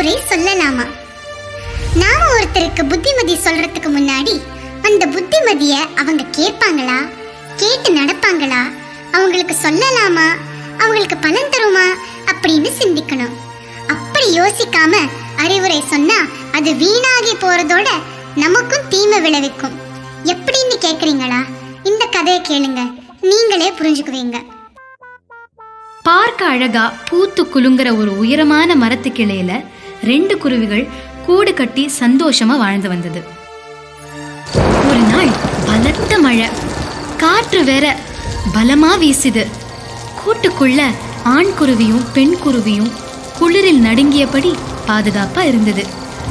அறிவுரை சொல்லலாமா நாம ஒருத்தருக்கு புத்திமதி சொல்றதுக்கு முன்னாடி அந்த புத்திமதிய அவங்க கேட்பாங்களா கேட்டு நடப்பாங்களா அவங்களுக்கு சொல்லலாமா அவங்களுக்கு பலன் தருமா அப்படின்னு சிந்திக்கணும் அப்படி யோசிக்காம அறிவுரை சொன்னா அது வீணாகி போறதோட நமக்கும் தீமை விளைவிக்கும் எப்படின்னு கேக்குறீங்களா இந்த கதையை கேளுங்க நீங்களே புரிஞ்சுக்குவீங்க பார்க்க அழகா பூத்து குலுங்குற ஒரு உயரமான மரத்து கிளையில ரெண்டு குருவிகள் கூடு கட்டி சந்தோஷமா வாழ்ந்து வந்தது ஒரு நாள் பலத்த மழை காற்று வேற பலமா வீசுது கூட்டுக்குள்ள ஆண் குருவியும் பெண் குருவியும் குளிரில் நடுங்கியபடி பாதுகாப்பா இருந்தது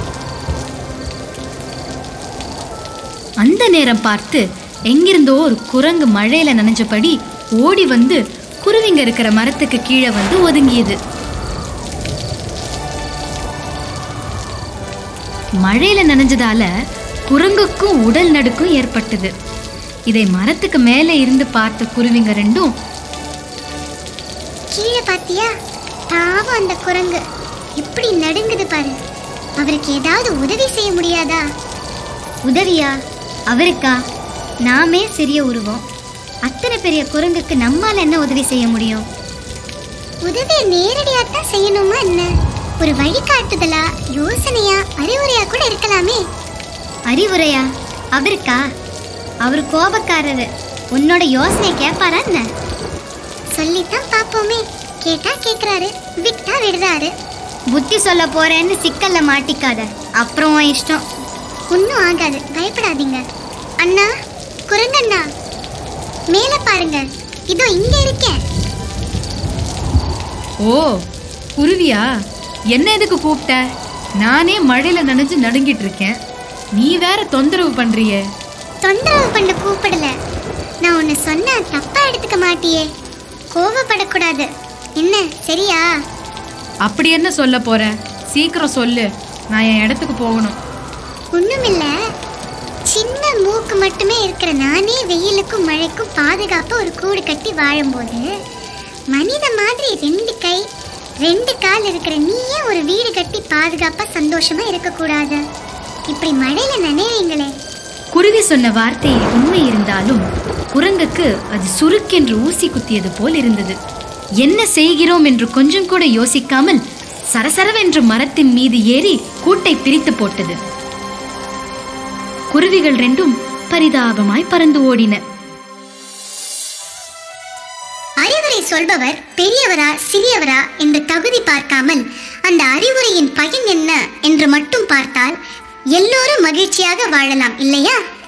அந்த நேரம் பார்த்து எங்கிருந்தோ ஒரு குரங்கு மழையில நனைஞ்சபடி ஓடி வந்து குருவிங்க இருக்கிற மரத்துக்கு கீழே வந்து ஒதுங்கியது மழையில நனைஞ்சதால குரங்குக்கும் உடல் நடுக்கும் ஏற்பட்டது இதை மரத்துக்கு மேலே இருந்து பார்த்த குருவிங்க ரெண்டும் கீழே பாத்தியா பாவம் அந்த குரங்கு எப்படி நடுங்குது பாரு அவருக்கு ஏதாவது உதவி செய்ய முடியாதா உதவியா அவருக்கா நாமே சிறிய உருவம் அத்தனை பெரிய குரங்குக்கு நம்மால என்ன உதவி செய்ய முடியும் உதவி நேரடியா தான் செய்யணுமா என்ன ஒரு வழிகாட்டுதலா யோசனையா அறிவுரையா கூட இருக்கலாமே அறிவுரையா அவருக்கா அவர் கோபக்காரரு உன்னோட யோசனை கேட்பாரா என்ன சொல்லித்தான் பாப்போமே கேட்டா கேக்குறாரு விட்டா விடுறாரு புத்தி சொல்ல போறேன்னு சிக்கல்ல மாட்டிக்காத அப்புறம் உன் இஷ்டம் ஒன்றும் ஆகாது பயப்படாதீங்க அண்ணா குரங்கண்ணா மேல பாருங்க இதோ இங்க இருக்கேன் ஓ குருவியா என்ன எதுக்கு கூப்பிட்ட நானே மழையில நனைஞ்சு நடுங்கிட்டு இருக்கேன் நீ வேற தொந்தரவு பண்றியே தொந்தரவு பண்ண கூப்பிடல நான் உன்னை சொன்னா தப்பா எடுத்துக்க மாட்டியே கோவப்படக்கூடாது என்ன சரியா அப்படி என்ன சொல்ல போற சீக்கிரம் சொல்லு நான் என் இடத்துக்கு போகணும் ஒண்ணுமில்ல சின்ன மூக்கு மட்டுமே இருக்கிற நானே வெயிலுக்கும் மழைக்கும் பாதுகாப்பா ஒரு கூடு கட்டி வாழும்போது மனித மாதிரி ரெண்டு கை ரெண்டு கால் இருக்கிற நீயே ஒரு வீடு கட்டி பாதுகாப்பா சந்தோஷமா இருக்கக்கூடாது இப்படி மழையில நனைவீங்களே குருவி சொன்ன வார்த்தையில் உண்மை இருந்தாலும் குரங்குக்கு அது சுருக்கென்று ஊசி குத்தியது போல் இருந்தது என்ன செய்கிறோம் என்று கொஞ்சம் கூட யோசிக்காமல் சரசரவென்று மரத்தின் மீது ஏறி கூட்டை பிரித்து போட்டது குருவிகள் ரெண்டும் பரிதாபமாய் பறந்து ஓடின அறிவுரை சொல்பவர் பெரியவரா சிறியவரா என்று தகுதி பார்க்காமல் அந்த அறிவுரையின் பயன் என்ன என்று மட்டும் பார்த்தால் எல்லோரும் மகிழ்ச்சியாக வாழலாம் இல்லையா